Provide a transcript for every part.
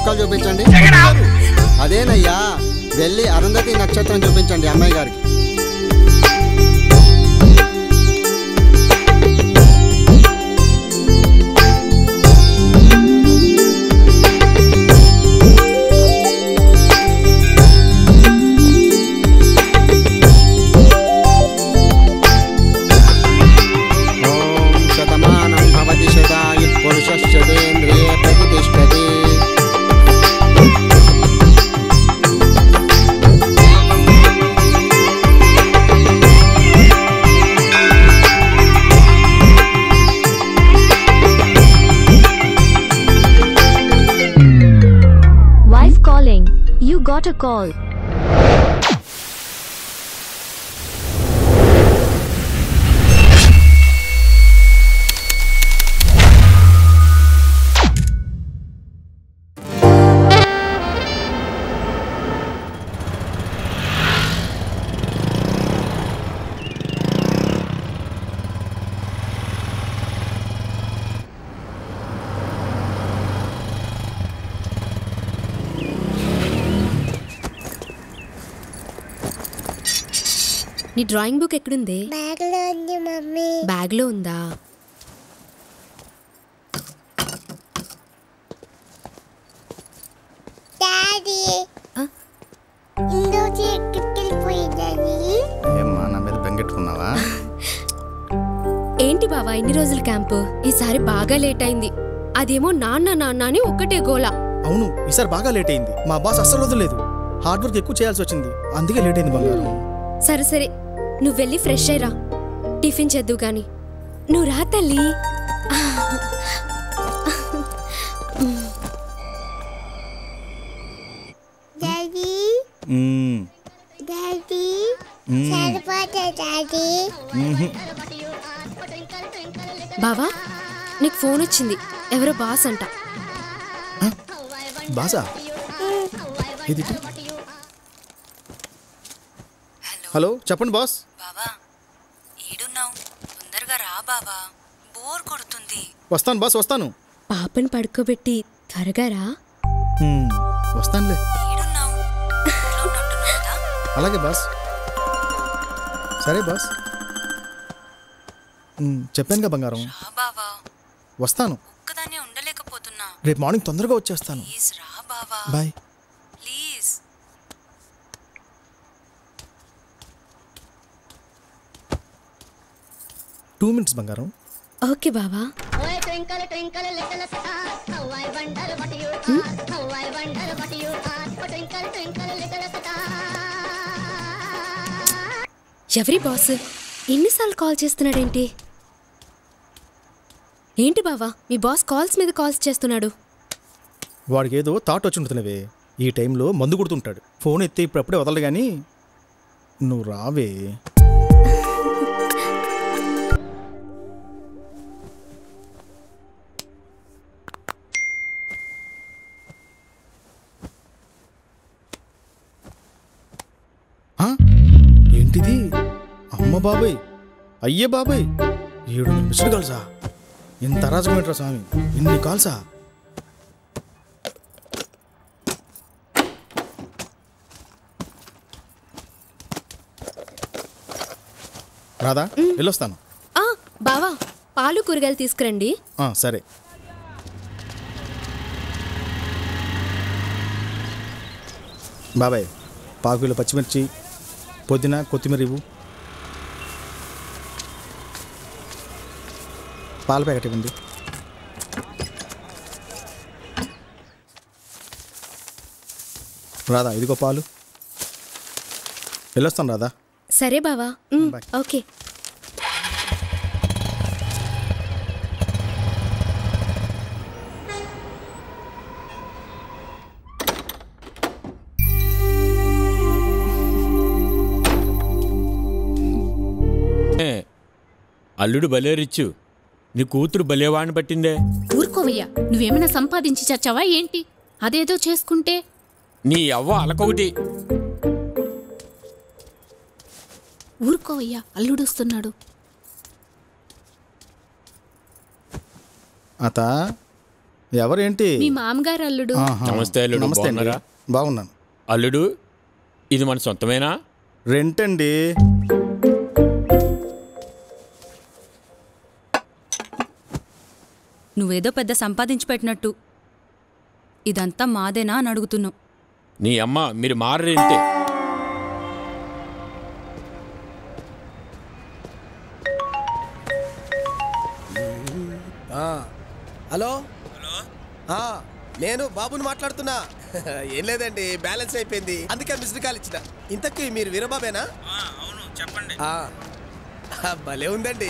చుక్కలు చూపించండి అదేనయ్యా వెళ్ళి అరుంధతి నక్షత్రం చూపించండి అమ్మాయి గారికి ఓం శతమానం భవతి శతాయు పురుషశ్చతేంద్రియ ప్రతిష్టతి Wife calling. You got a call. నీ డ్రాయింగ్ బుక్ ఎక్కడుంది బ్యాగ్లో ఉంది మమ్మీ బ్యాగ్లో ఉందా డాడీ ఆ? ఇందుకు ఎక్కడికి వెళ్ళిపోయిందని ఏమ్మా నా మీద బెంగెట్టుకున్నావా ఏంటి బావా ఇన్ని రోజుల క్యాంపు ఈసారి బాగా లేట్ అయింది అదేమో నాన్న నాన్న అని ఒక్కటే గోల అవును ఈసారి బాగా లేట్ అయింది మా బాస్ అస్సలు వదలలేదు హార్డ్ వర్క్ ఎక్కువ చేయాల్సి వచ్చింది అందుకే లేట్ అయింది బంగారం సరే సరే నువ్వు వెళ్ళి ఫ్రెష్ అయ్యరా టిఫిన్ చేద్దు గాని నువ్వు రా తల్లి డాడీ మ్మ్. డాడీ మ్మ్. సరిపోతా డాడీ మ్మ్హ్. బావా నీకు ఫోన్ వచ్చింది ఎవరో బాస్ అంట బాసా ఇది ఇటు. హలో చెప్పండి బాస్ బాబా ఏడున్నావు తొందరగా రా బాబా బోర్ కొడుతుంది వస్తాను బాస్ వస్తాను పాపని పడుకోబెట్టి త్వరగా రా మ్మ్. వస్తానులే ఏడున్నావు ఇంట్లో ఉన్నట్టున్నావు కదా అలాగే బాస్ సరే బాస్ మ్మ్. చెప్పానుగా బంగారం రా బాబా వస్తాను ఒక్కదాన్ని ఉండలేకపోతున్నా రేపు మార్నింగ్ తొందరగా వచ్చేస్తాను ప్లీజ్ రా బాబా బాయ్ ప్లీజ్ టూ మినిట్స్ బంగారం ఓకే బావా ఎవరి బాస్ ఎన్నిసార్లు కాల్ చేస్తున్నాడేంటి ఏంటి బావా మీ బాస్ కాల్స్ మీద కాల్స్ చేస్తున్నాడు వాడికి ఏదో థాట్ వచ్చి ఉంటున్నవే ఈ టైంలో మందు కొడుతుంటాడు ఫోన్ ఎత్తే ఇప్పుడప్పుడే వదలడు కానీ నువ్వు రావే ఆ? ఏంటిది అమ్మ బాబాయ్ అయ్యే బాబాయ్ ఏడు మిస్డ్ కాల్సా ఇంత అరాజకమేంట్రా స్వామి ఇన్ని కాల్సా రాదా వెళ్ళొస్తాను ఆ బావా పాలు కూరగాయలు తీసుకురండి ఆ, సరే బాబాయ్ పాకులు పచ్చిమిర్చి పుదీనా కొత్తిమీర ఇవ్వు పాల ప్యాకెట్ ఇవ్వండి రాదా ఇదిగో పాలు వెళ్ళొస్తాను రాదా సరే బావా ఉమ్, బాయ్. ఓకే ఏ, అల్లుడు భలేరిచ్చు నీ కూతురు భలేవాణ్ణి పట్టిందే ఊరుకోవయ్యా నువ్వేమైనా సంపాదించి చచ్చావా ఏంటి అదేదో చేసుకుంటే నీ అవ్వ అలకొకటి ఊరుకోవయ్యా అల్లుడొస్తున్నాడు అత ఎవరేంటి మీ మామగారు అల్లుడు ఆహా. నమస్తే అల్లుడు, నమస్తే అండి బాగున్నారా? బాగున్నాను అల్లుడు ఇది మన సొంతమేనా రెంట్ అండి నువ్వేదో పెద్ద సంపాదించి పెట్టినట్టు ఇదంతా మాదేనా అని అడుగుతున్నావు నీ అమ్మ మీరు మారేంతే హలో హలో నేను బాబుని మాట్లాడుతున్నా ఏం లేదండి బ్యాలెన్స్ అయిపోయింది అందుకే మిస్డ్ కాల్ ఇచ్చిన ఇంతకీ మీరు వీరబాబేనా అవును చెప్పండి ఆ, ఆ, భలే ఉందండి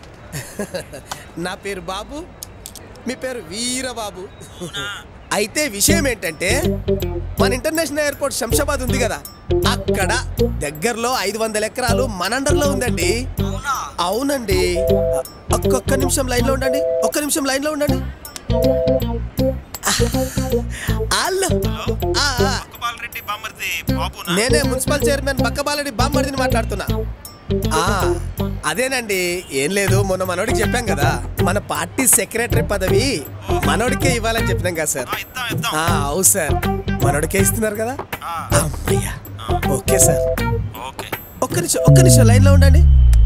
నా పేరు బాబు మీ పేరు వీరబాబు అయితే విషయం ఏంటంటే మన ఇంటర్నేషనల్ ఎయిర్పోర్ట్ శంషాబాద్ ఉంది కదా అక్కడ దగ్గరలో ఐదు వందల ఎకరాలు మన అండర్లో ఉందండి అవునండి ఒక్కొక్క నిమిషం లైన్లో ఉండండి ఒక్క నిమిషం లైన్లో ఉండండి హలో ఆ, ఆ. నేనే మున్సిపల్ చైర్మన్ బక్కబాలడి బామ్మడిని మాట్లాడుతున్నా ఆ, అదేనండి ఏం లేదు మొన్న మనోడికి చెప్పాం కదా మన పార్టీ సెక్రటరీ పదవి మనోడికే ఇవ్వాలని చెప్పినాం కదా సార్ ఆ, అవును సార్ మనోడికే ఇస్తున్నారు కదా అమ్మయ్యా ఓకే సార్ ఒక్క నిమిషం ఒక్క నిమిషం లైన్లో ఉండండి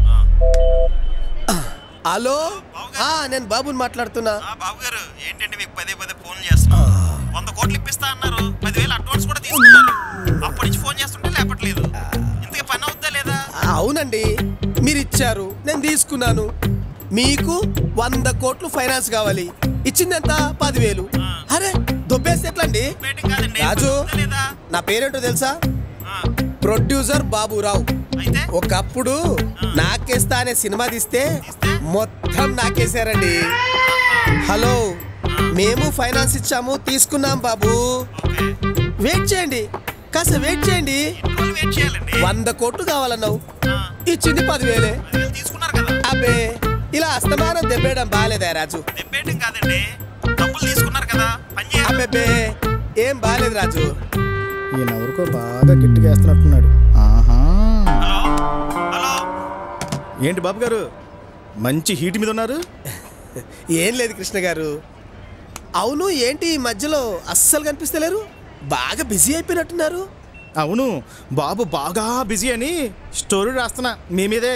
ఆ, హలో ఆ, నేను బాబుని మాట్లాడుతున్నా బాబు గారు ఏంటంటే మీకు పదే పదే ఫోన్ చేస్తున్నా వంద కోట్లు ఇప్పిస్తా అన్నారు పదివేలు అడ్వాన్స్ కూడా తీసుకున్నారు అప్పటి నుంచి ఫోన్ చేస్తుంటే లేపట్లేదు ఇంతకీ పని అవుద్దా లేదా అవునండి మీరు ఇచ్చారు నేను తీసుకున్నాను మీకు వంద కోట్లు ఫైనాన్స్ కావాలి ఇచ్చింది ఎంత పదివేలు అరే దొబ్బేస్తే ఎట్లా అండి బయటకు కాదండి రాజు అవుద్దా లేదా నా పేరేంటో తెలుసా ఆ, ప్రొడ్యూసర్ బాబురావు అయితే ఒకప్పుడు నాకేస్తా అనే సినిమా తీస్తే మొత్తం నాకేశారండి హలో మేము ఫైనాన్స్ ఇచ్చాము తీసుకున్నాం బాబు వెయిట్ చేయండి కాస్త వెయిట్ చేయండి రోజులు వెయిట్ చేయాలండి వంద కోట్లు కావాలన్నావు ఇచ్చింది పదివేలే పదివేలు తీసుకున్నారు కదా అబ్బే ఇలా అస్తమానం దెబ్బేయడం బాగాలేదా రాజు దెబ్బేయటం కాదండి డబ్బులు తీసుకున్నారు కదా పని చేయాలి అబ్బెబ్బే ఏం బాగాలేదు రాజు ఈయన ఎవరికో బాగా గట్టిగా వేస్తున్నట్టున్నాడు ఆహా హలో హలో ఏంటి బాబు గారు మంచి హీట్ మీద ఉన్నారు ఏం లేదు కృష్ణ గారు అవును ఏంటి ఈ మధ్యలో అస్సలు కనిపిస్తలేరు బాగా బిజీ అయిపోయినట్టున్నారు అవును బాబు బాగా బిజీ అని స్టోరీ రాస్తున్నా మీ మీదే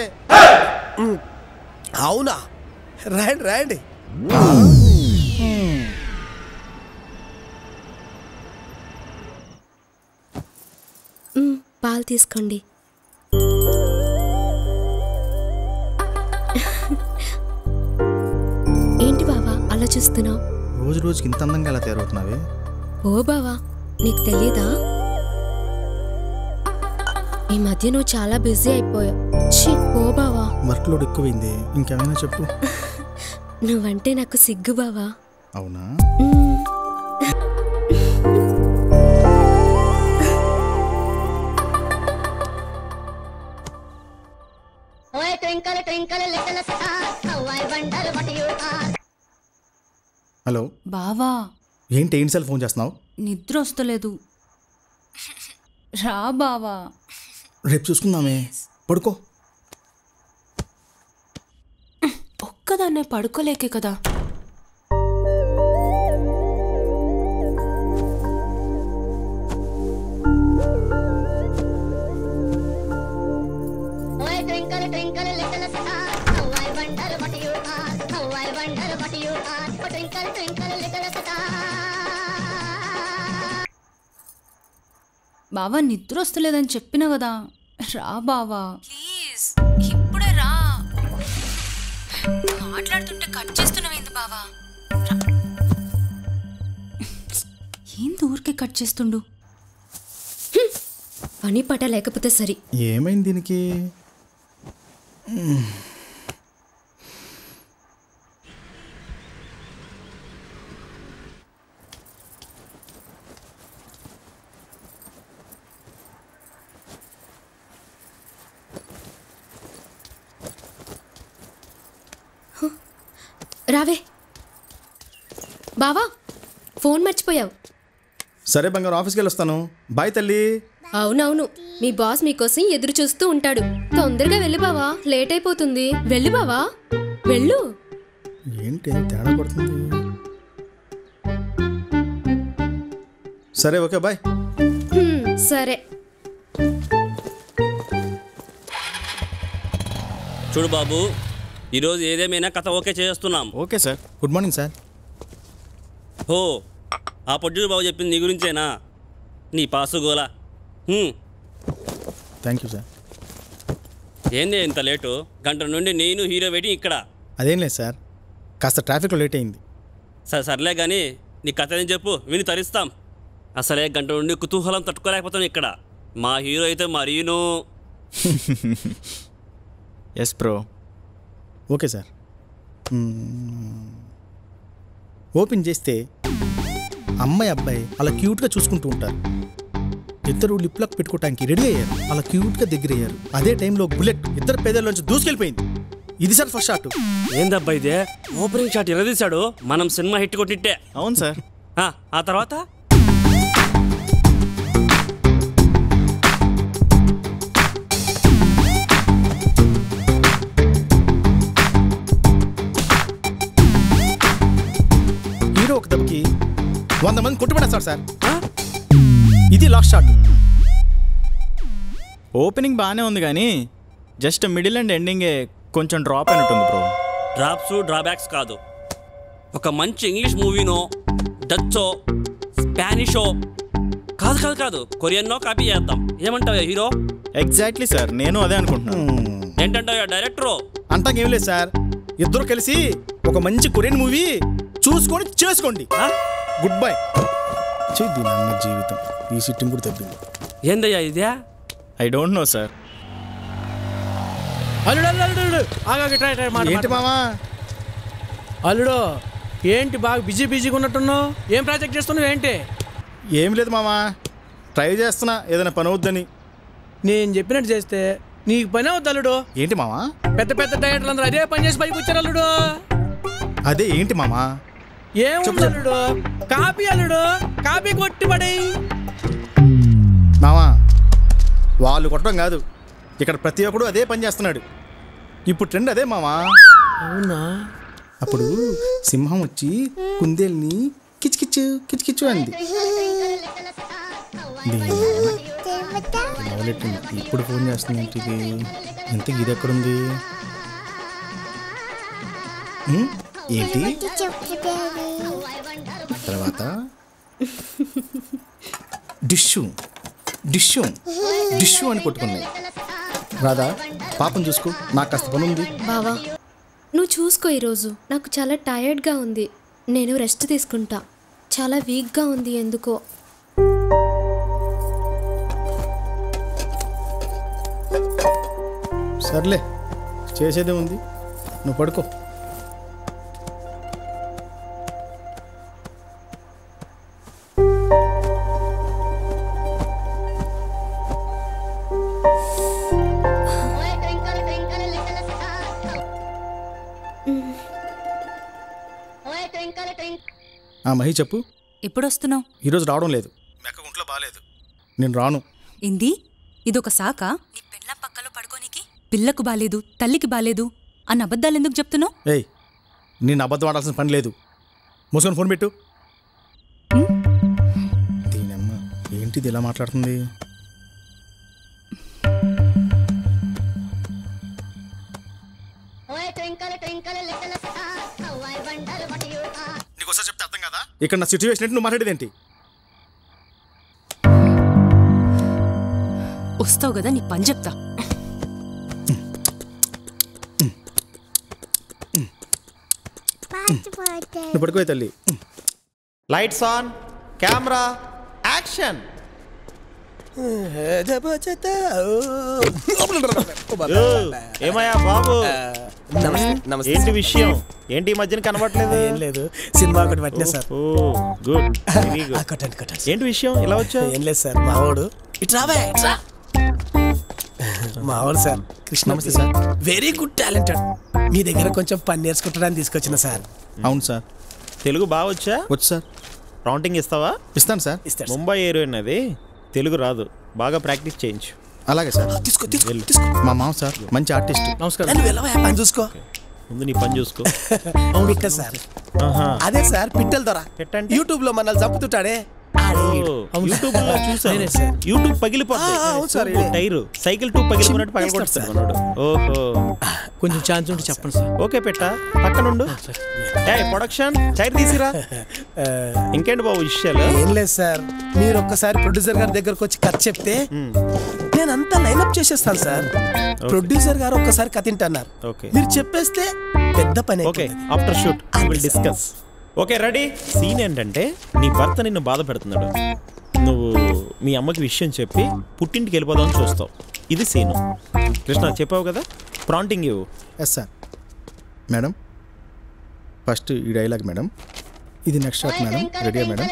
అవునా రాయండి రాయండి మ్, పాలు తీసుకోండి ఏంటి బావా అలా చూస్తున్నావు రోజు రోజుకి ఇంత అందంగా ఎలా తయారవుతున్నావే ఓ బావా నీకు తెలీదా ఈ మధ్య నువ్వు చాలా బిజీ అయిపోయావు ఛీ ఓ బావా వర్క్ లోడ్ ఎక్కువైంది ఇంకేమైనా చెప్పు నువ్వంటే నాకు సిగ్గు బావా అవునా మ్, హలో బావా ఏంటి ఏంటి సార్ ఫోన్ చేస్తున్నావు నిద్ర వస్తలేదు రా బావా రేపు చూసుకుందామే పడుకో ఒక్కదాన్నే పడుకోలేకే కదా బావా నిద్ర వస్తలేదని చెప్పిన కదా రా బావా ప్లీజ్ ఇప్పుడే రా మాట్లాడుతుంటే కట్ చేస్తున్నావేంది బావా ఏంది ఊరికే కట్ చేస్తుండు పని పట లేకపోతే సరి ఏమైంది దీనికి రావే బావా ఫోన్ మర్చిపోయావు సరే బంగారు ఆఫీస్కి వెళ్ళి వస్తాను బాయ్ తల్లి అవునవును మీ బాస్ మీకోసం ఎదురు చూస్తూ ఉంటాడు తొందరగా వెళ్ళి బావా లేట్ అయిపోతుంది వెళ్ళి బావా వెళ్ళు ఏంటి తేడా పడుతుంది సరే ఓకే బాయ్ హ్మ్, సరే చూడు బాబు ఈరోజు ఏదేమైనా కథ ఓకే చేస్తున్నాం okay sir good morning sir హో ఆ పొడ్డు బాబు చెప్పింది నీ గురించేనా నీ పాసు గోలా హ్మ్. థ్యాంక్ యూ సార్ ఏంది ఇంత లేటు గంట నుండి నేను హీరో వెయిటింగ్ ఇక్కడ అదేం లేదు సార్ కాస్త ట్రాఫిక్లో లేట్ అయింది సరే సర్లే కానీ నీ కథ ఏం చెప్పు విని తరిస్తాం అసలే గంట నుండి కుతూహలం తట్టుకోలేకపోతాం ఇక్కడ మా హీరో అయితే మరీను ఎస్ బ్రో ఓకే సార్ మ్మ్. ఓపెన్ చేస్తే అమ్మాయి అబ్బాయి అలా క్యూట్గా చూసుకుంటూ ఉంటారు ఇద్దరు లిప్ లాక్ పెట్టుకోవడానికి రెడీ అయ్యారు అలా క్యూట్గా దగ్గర అయ్యారు అదే టైంలో బుల్లెట్ ఇద్దరు పేదల్లోంచి దూసుకెళ్ళిపోయింది ఇది సార్ ఫస్ట్ షాట్ ఏందబ్బా ఇదే ఓపెనింగ్ షాట్ ఎరదీశాడు మనం సినిమా హిట్ కొట్టిట్టే అవును సార్ ఆ, ఆ తర్వాత హీరో ఒక దెబ్బకి వంద మంది కొట్టుబడేస్తారు సార్ ఇది లాస్ట్ షాట్ ఓపెనింగ్ బాగానే ఉంది కానీ జస్ట్ మిడిల్ అండ్ ఎండింగే కొంచెం డ్రాప్ అయినట్టుంది బ్రో డ్రాప్స్ డ్రాబ్యాక్స్ కాదు ఒక మంచి ఇంగ్లీష్ మూవీనో డచ్చో స్పానిషో కాదు కాదు కాదు కొరియన్నో కాపీ చేద్దాం ఏమంటావు హీరో ఎగ్జాక్ట్లీ సార్ నేను అదే అనుకుంటున్నాను ఏంటంటావు డైరెక్టరు అంటాకేం లేదు సార్ ఇద్దరు కలిసి ఒక మంచి కొరియన్ మూవీ చూసుకొని చేసుకోండి గుడ్ బై దీని అన్న జీవితం ఈ సిట్టింగ్ కూడా తగ్గింది ఏందయ్యా ఇదే ఐ డోంట్ నో సార్ అల్లుడు అల్లుడు అల్లుడు ఆగాగి ట్రై ట్రై మాట ఏంటి మామా అల్లుడు ఏంటి బాగా బిజీ బిజీగా ఉన్నట్టున్నావు ఏం ప్రాజెక్ట్ చేస్తున్నావు ఏంటి ఏం లేదు మామా ట్రై చేస్తున్నా ఏదైనా పని అవుద్దని నేను చెప్పినట్టు చేస్తే నీకు పని అవుద్ది అల్లుడు ఏంటి మామా పెద్ద పెద్ద డైరెక్టర్లు అందరూ అదే పని చేసి పైకి వచ్చారు అల్లుడు అదే ఏంటి మామా ఏముంది అల్లుడు కాపీ అల్లుడు కాపీ కొట్టి పడి మామా వాళ్ళు కొట్టడం కాదు ఇక్కడ ప్రతి ఒక్కడు అదే పని చేస్తున్నాడు ఇప్పుడు ట్రెండ్ అదే మామా అవునా అప్పుడు సింహం వచ్చి కుందేల్ని కిచకిచ్చు కిచకిచ్చు అంది దీని మొదలెట్టింది ఇప్పుడు ఫోన్ చేస్తుంది ఏంటి ఇది ఇంతకు ఇది ఎక్కడుంది ఉమ్, ఏంటి చెప్పు తర్వాత డిష్యూ డిష్యూ డిష్యూ అని కొట్టుకున్నాయి రాదా పాపం చూసుకో నాకు కాస్త పని ఉంది బావా నువ్వు చూసుకో ఈరోజు నాకు చాలా టైర్డ్గా ఉంది నేను రెస్ట్ తీసుకుంటా చాలా వీక్గా ఉంది ఎందుకో సర్లే చేసేదే ఉంది నువ్వు పడుకో ఆ మహి చెప్పు ఎప్పుడు వస్తున్నావు ఈరోజు రావడం లేదు మెక్క ఒంట్లో బాగాలేదు నేను రాను ఇంది ఇదొక సాక నీ పెళ్ళ పక్కలో పడుకోనికి పిల్లకు బాలేదు తల్లికి బాలేదు అన్న అబద్ధాలు ఎందుకు చెప్తున్నావు ఏయ్ నేను అబద్ధం ఆడాల్సిన పని లేదు మూసుకొని ఫోన్ పెట్టు దీనమ్మ ఏంటిది ఇలా మాట్లాడుతుంది నీకోసారి చెప్తే అర్థం కదా ఇక్కడ నా సిచ్యువేషన్ ఏంటి నువ్వు మాట్లాడేది ఏంటి వస్తావు కదా నీ పని చెప్తా నువ్వు పడుకోవే తల్లి లైట్స్ ఆన్ కెమెరా యాక్షన్ ఏమయ్యా బాబు నమస్తే, నమస్తే. ఏంటి విషయం ఏంటి ఈ మధ్యన కనబడట్లేదు ఏం లేదు సినిమా ఒకటి పట్టినా sir oh good very ah, good కొట్టండి కొట్టండి ఏంటి విషయం ఇలా వచ్చావు ఏం లేదు సార్ మావాడు ఇట్రావే ఇట్రా మావాడు సార్ కృష్ణ నమస్తే సార్. వెరీ గుడ్ టాలెంటెడ్ మీ దగ్గర కొంచెం పని నేర్చుకుంటాడని తీసుకొచ్చిన సార్ అవును సార్ తెలుగు బాగా వచ్చా వచ్చు సార్ రౌంటింగ్ ఇస్తావా ఇస్తాను సార్ ఇస్తాడు సార్. ముంబై హీరోయిన్ అది తెలుగు రాదు బాగా ప్రాక్టీస్ చేయించు అలాగే సార్ తీసుకో తీసుకో తీసుకో మా మామ సార్ మంచి ఆర్టిస్ట్ నమస్కారం నన్ను వెళ్ళవా పని చూసుకో ముందు నీ పని చూసుకో పిట్ట సార్ ఆహా. అదే సార్ పిట్టల ద్వారా పెట్టండి. యూట్యూబ్ లో మనల్ని చంపుతుంటాడే యూట్యూబ్ లో చూసాను నేనే సార్. యూట్యూబ్ పగిలిపోతుంది ఆ, అవును సార్, టూబు, ఇదే. టైరు సైకిల్ టూ పగిలిపోయినట్టు పగలగొడతాడు మనోడు ఓహో కొంచెం ఛాన్స్ ఉంటే చెప్పండి సార్ ఓకే పెట్ట పక్కనుండు ఏ ప్రొడక్షన్ టైర్ తీసిరా ఇంకేంటి బాబు విషయాలు ఏం లేదు సార్ మీరు ఒక్కసారి ప్రొడ్యూసర్ గారి దగ్గరకు వచ్చి కథ చెప్తే నేను అంతా లైన్అప్ చేసేస్తాను సార్ ప్రొడ్యూసర్ గారు ఒక్కసారి కథ వింటున్నారు ఓకే మీరు చెప్పేస్తే పెద్ద పని okay after shoot will discuss okay ready scene ఏంటంటే నీ భర్త నిన్ను బాధ పెడుతున్నాడు నువ్వు మీ అమ్మకి విషయం చెప్పి పుట్టింటికి వెళ్ళిపోదామని చూస్తావు ఇది సీను కృష్ణ చెప్పావు కదా ప్రాంటింగ్ ఇవ్వు ఎస్ సార్ మేడం ఫస్ట్ ఈ డైలాగ్ మేడం ఇది నెక్స్ట్ షాట్ మేడం రెడీయా మేడం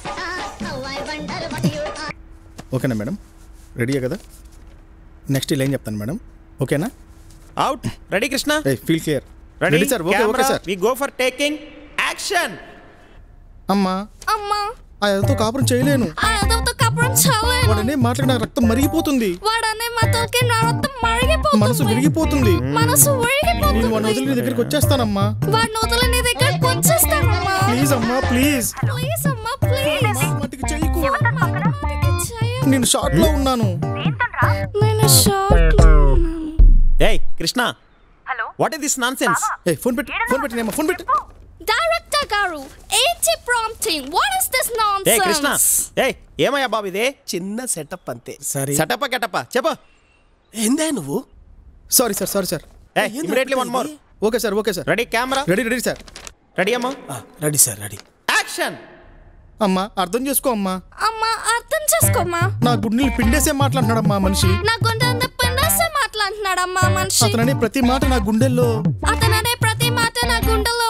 ఓకేనా మేడం రెడీయా కదా నెక్స్ట్ ఇలా ఏం చెప్తాను మేడం ఓకేనా out ready Krishna feel clear ready ready sir okay okay sir we go for taking action అమ్మా అమ్మా ఆ ఎదతో కాపురం చేయలేను ఆ ఎదవతో కప్పురం చాలేదు వాడనే మాట్లాడిన రక్తం మరిగిపోతుంది వాడనే మాటలకి నా రక్తం మరిగిపోతుంది మనసు విరిగిపోతుంది మనసు విరిగిపోతుంది నేను వాడిని వదిలి నీ దగ్గరికి వచ్చేస్తానమ్మా వాడిని వదిలి నీ దగ్గరకు వచ్చేస్తానమ్మా ప్లీజ్ అమ్మా ప్లీజ్ ప్లీజ్ అమ్మా ప్లీజ్ చెయ్యకు నేను షార్ట్ లో ఉన్నాను నేను షార్ట్ ఏయ్ Krishna hello what is this nonsense ఏ ఫోన్ పెట్టి ఫోన్ పెట్టి అమ్మా ఫోన్ పెట్టి డైరెక్టర్ గారు ఏంటి ప్రాంప్టింగ్ వాట్ ఇస్ దిస్ ఏ కృష్ణ నాన్సెన్స్ ఏయ్ ఏమయ్యా బాబు ఇదే చిన్న సెటప్ అంతే సరే సెటప్ గెటప్ చెప్పు ఏందా నువ్వు సారీ సార్ సారీ సార్ ఏ immediately one more okay sir okay sir ready camera ready ready sir ready అమ్మా రెడీ సార్ రెడీ యాక్షన్ అమ్మా అర్థం చేసుకో అమ్మా అమ్మా అర్థం చేసుకోమ్మా నా గుండెలు పిండేసే మాట్లాడుతున్నాడమ్మా మనిషి నా గుండె పిండేసి మాట్లాడుతున్నాడమ్మా మనిషి అతననే ప్రతి మాట నా గుండెల్లో అతననే ప్రతి మాట నా గుండెలో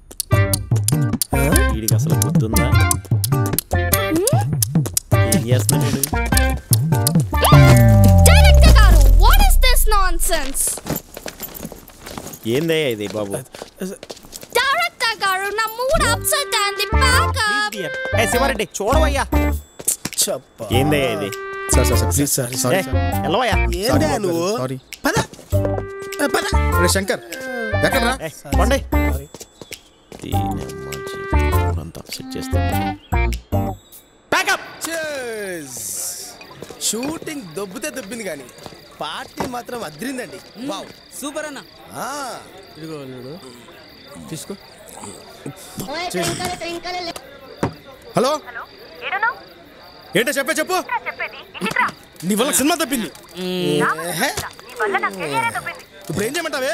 వీడికి అసలు గుర్తుందా ఏం చేస్తున్నాడు డైరెక్టర్ గారు వాట్ ఇస్ దిస్ నాన్సెన్స్ ఏందయ్యా ఇది బాబు డైరెక్టర్ గారు నా మూడ్ అప్సెట్ అయింది బ్యాక్ అప్ ఏ శివారెడ్డి చూడవయ్యా ఏందయ్యా ఇది sir sir sir please sir sorry ఏ, వెళ్ళవయ్యా ఏందా నువ్వు సారీ పద పద రే శంకర్ ఎక్కడ్రా ఏ, పండి అంతా సెట్ చేస్తే షూటింగ్ దొబ్బితే దొబ్బింది కానీ పార్టీ మాత్రం అద్రిందండి వావ్ సూపర్ అన్న ఆ, ఇదిగో చూడు తీసుకో హలో ఏంటో చెప్పే చెప్పు నీ వల్ల సినిమా తప్పింది ఏహే. ఇప్పుడు ఏం చేయమంటావే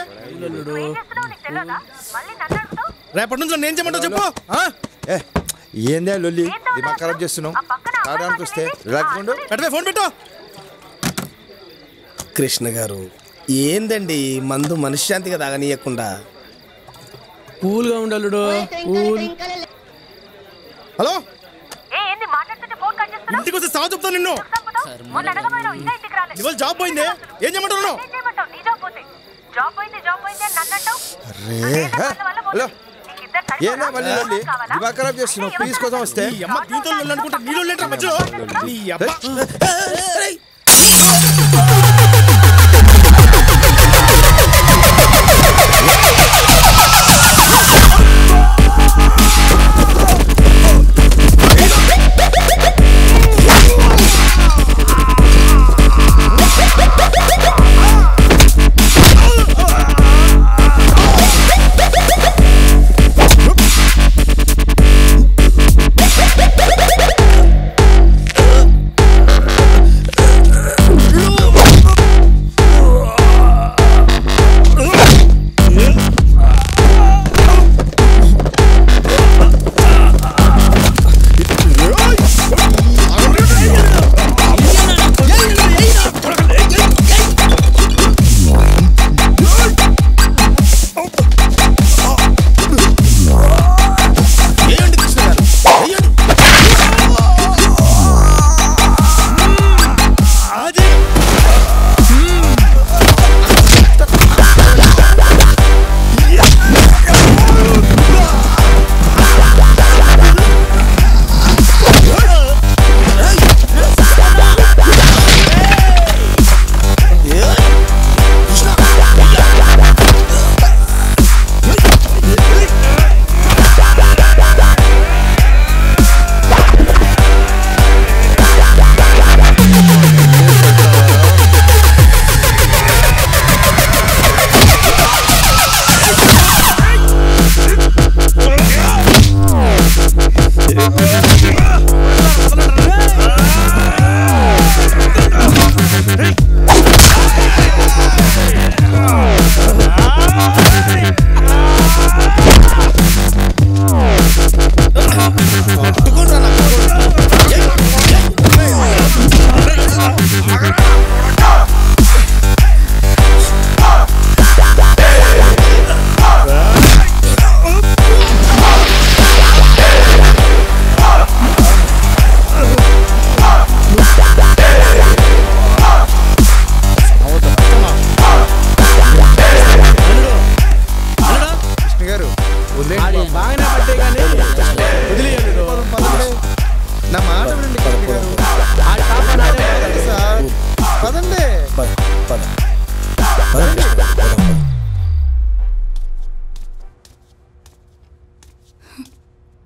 రేపటి నుంచి నన్ను ఏం చేయమంటావు చెప్పు ఆ? ఏందే లొల్లి దిమాగ్ ఖరాబ్ చేస్తున్నావు తాగడానికి వస్తే రిలాక్స్ ఉండు పెట్టవే ఫోన్ పెట్టు కృష్ణ గారు ఏందండి మందు మనశ్శాంతిగా తాగనీయకుండా కూల్గా ఉండలుడు కూల్ హలో ఇంటికి వస్తే సాగు చెప్తాను నిన్ను ఇవాళ జాబ్ పోయిందే ఏం చేయమంటావు నన్ను? అరే హే. హలో ఏందే మళ్ళీ లొల్లి దిమాగ్ ఖరాబ్ చేస్తున్నావు పీస్ కోసం వస్తే ఈ అమ్మ దీంతో లొల్లి అనుకుంటే నీళ్ళు లేటరా మధ్యలో నీ అబ్బా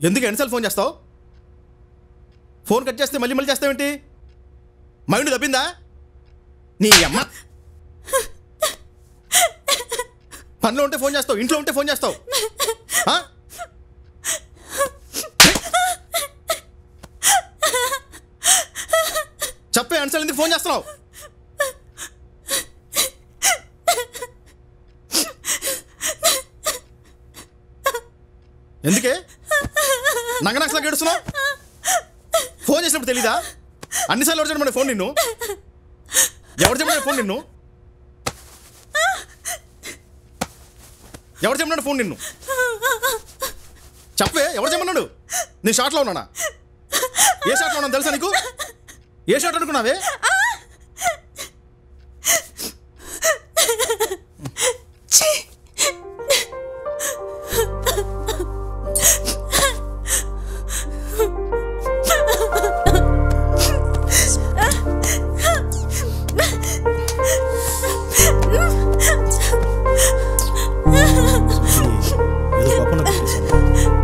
ఎందుకు ఎన్నిసార్లు ఫోన్ చేస్తావు ఫోన్ కట్ చేస్తే మళ్ళీ మళ్ళీ చేస్తావేంటి మైండ్ తప్పిందా నీ అమ్మ పనిలో ఉంటే ఫోన్ చేస్తావు ఇంట్లో ఉంటే ఫోన్ చేస్తావు ఆ? చెప్పే అన్సల్ ఎందుకు ఫోన్ చేస్తున్నావు ఎందుకే నంగనక్సలా గడుస్తున్నావు ఫోన్ చేసినప్పుడు తెలీదా అన్నిసార్లు ఎవరు చెప్పండి ఫోన్ నిన్ను ఎవరు చెప్పండి ఫోన్ నిన్ను ఎవరు చెప్పన్నాడు ఫోన్ నిన్ను చెప్పే ఎవరు చెప్పన్నాడు నీ షాట్లో ఉన్నానా ఏ షాట్లో ఉన్నాను తెలుసా నీకు ఏ షాట్ అనుకున్నావే ఏదో కోపంలో పెట్టేశాను.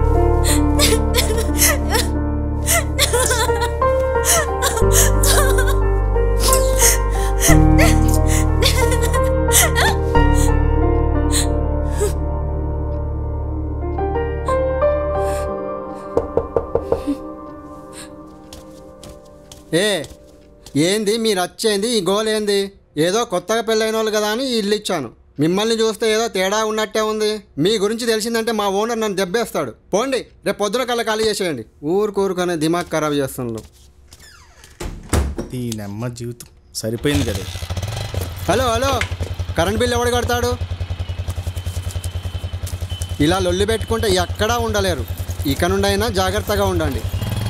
ఏ ఏంది మీరు వచ్చేంది ఈ గోల్ ఏంది ఏదో కొత్తగా పెళ్ళైన వాళ్ళు కదా అని ఈ ఇల్లు ఇచ్చాను మిమ్మల్ని చూస్తే ఏదో తేడా ఉన్నట్టే ఉంది మీ గురించి తెలిసిందంటే మా ఓనర్ నన్ను దెబ్బేస్తాడు పోండి రేపు పొద్దున కల్లా ఖాళీ చేసేయండి ఊరుకూరుకనే దిమాగ్ ఖరాబ్ చేస్తున్నాడు దీనమ్మ జీవితం సరిపోయింది కదా హలో హలో కరెంట్ బిల్ ఎవడు కడతాడు ఇలా లొల్లి పెట్టుకుంటే ఎక్కడా ఉండలేరు ఇక నుండైనా జాగ్రత్తగా ఉండండి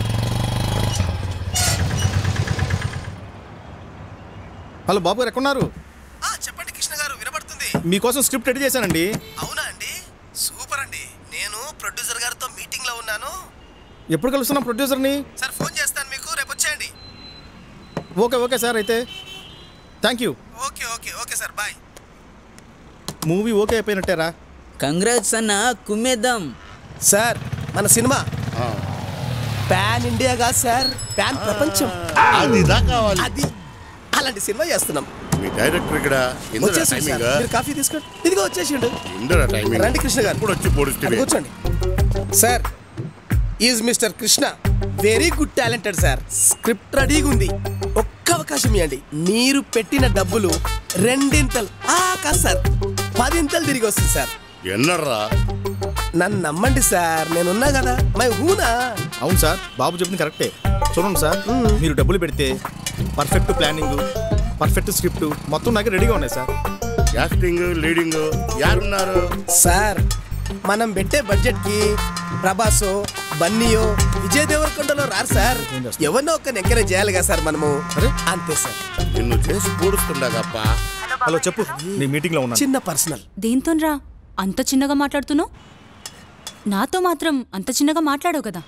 హలో బాబు గారు ఎక్కడున్నారు చెప్పండి కృష్ణ గారు వినబడుతుంది మీకోసం స్క్రిప్ట్ రెడీ చేశానండి అవునా అండి సూపర్ అండి నేను ప్రొడ్యూసర్ గారితో మీటింగ్ లో ఉన్నాను ఎప్పుడు కలుస్తున్నాం ప్రొడ్యూసర్ని సార్ ఫోన్ చేస్తాను మీకు రేపు వచ్చేయండి ఓకే ఓకే సార్ అయితే thank you okay okay okay sir bye movie okay అయిపోయినట్టేరా కంగ్రాట్స్ అన్న కుమ్మేద్దాం సార్ మన సినిమా పాన్ ఇండియా కాదు సార్ పాన్ ప్రపంచం అదిదా కావాలి. అది అలాంటి సినిమా చేస్తున్నాం మీ డైరెక్టర్ ఇక్కడ ఇందిరా వచ్చేసిండు సార్. టైమింగ్ మీరు కాఫీ తీసుకోండి ఇదిగో వచ్చేసిండు ఇందిరా టైమింగ్ రండి కృష్ణ గారు ఇప్పుడు వచ్చి పొడుస్తుంది అక్కడ కూర్చోండి sir is mister Krishna very good talented sir script రెడీగా ఉంది ఒక్క అవకాశం ఇవ్వండి మీరు పెట్టిన డబ్బులు రెండింతలు ఆ కాదు సార్ పదింతలు తిరిగి వస్తుంది సార్ ఎన్నర్రా నన్ను నమ్మండి సార్ నేనున్నా కదా మై హూనా అవును సార్ బాబు చెప్పింది కరెక్టే చూడండి సార్ మీరు డబ్బులు పెడితే పర్ఫెక్ట్ ప్లానింగ్ పర్ఫెక్ట్ స్క్రిప్ట్ మొత్తం నాకు రెడీగా ఉన్నాయి సార్ యాక్టింగ్ లీడింగ్ యారున్నారు సార్ మనం పెట్టే బడ్జెట్ కి ప్రభాసో బన్నీయో విజయ్ దేవరకొండలో రారు సార్ ఎవరినో ఒక ఎంకరేజ్ చేయాలి కదా సార్ మనము అంతే సార్ నిన్ను చేసి పూడుస్తుండగప్ప హలో చెప్పు నీ మీటింగ్ లో ఉన్నాను చిన్న పర్సనల్ దేంతోన్రా అంత చిన్నగా మాట్లాడుతున్నావు నాతో మాత్రం అంత చిన్నగా మాట్లాడవు కదా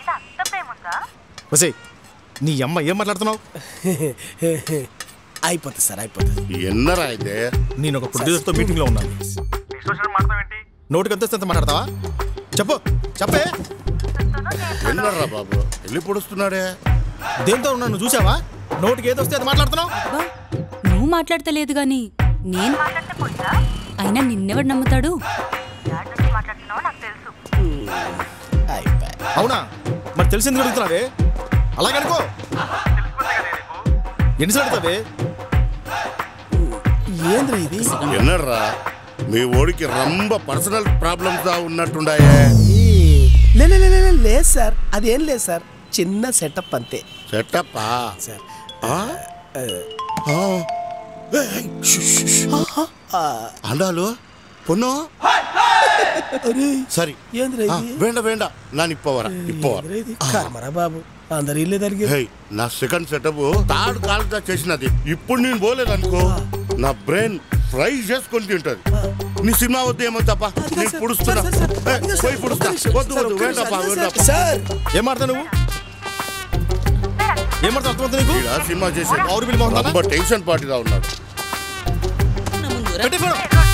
వసే నీ అమ్మ ఏం మాట్లాడుతున్నావు అయిపోతుంది సార్ అయిపోతుంది ఎన్నరా అయితే నేను ఒక ప్రొడ్యూసర్తో మీటింగ్లో ఉన్నాను నోటికి ఎంత వస్తే మాట్లాడతావా చెప్పు చెప్పే ఎన్నర్రా బాబు వెళ్ళి పొడుస్తున్నాడే దేంతో ఉన్నాను నువ్వు చూసావా నోటికి ఏది వస్తే అది మాట్లాడుతున్నావు నువ్వు మాట్లాడతలేదు గాని నేను అయినా నిన్నెవడు నమ్ముతాడు అవునా మరి తెలిసింది అడుగుతున్నావే అలాగనుకో ఎన్నిసార్లు అడుగుతావే ఏంద్రా ఇది ఎన్నర్రా మీ ఓడికి రంబ పర్సనల్ ప్రాబ్లమ్స్ దా ఉన్నట్టుండాయే లే లే, లే, లే, లే, లేదు సార్ అదేం లేదు సార్ చిన్న సెటప్ అంతే సెటప్పా సార్ అండాలు పొన్ను సరి ఏంద్రా ఆ, ఇది? వేండ వేండ நான் இப்போ வரேன் இப்போ வரேன் ఏంద్రా ఇది? కర్మరా బాబు అందరు ఇల్లే దానికి హే నా సెకండ్ సెటప్ థర్డ్ కాల్ చేసినది ఇప్పుడు నేను పోలేదనుకో నా బ్రెయిన్ ఫ్రై చేసుకొని తింటది నీ సినిమా వద్దు ఏమో తప్ప నేను పుడుస్తున్నా ఏ, పోయి పుడుస్తా వద్దు వద్దు వేండప్పా వేండప్పా సార్ ఏం మాడతావు నువ్వు ఏం మాడతావు అర్థమవుతుంది నీకు ఈడ సినిమా చేసి ఆరు బిల్ మోహన్ ரொம்ப టెన్షన్ పార్టీగా ఉన్నాడు పెట్టే ఫోన్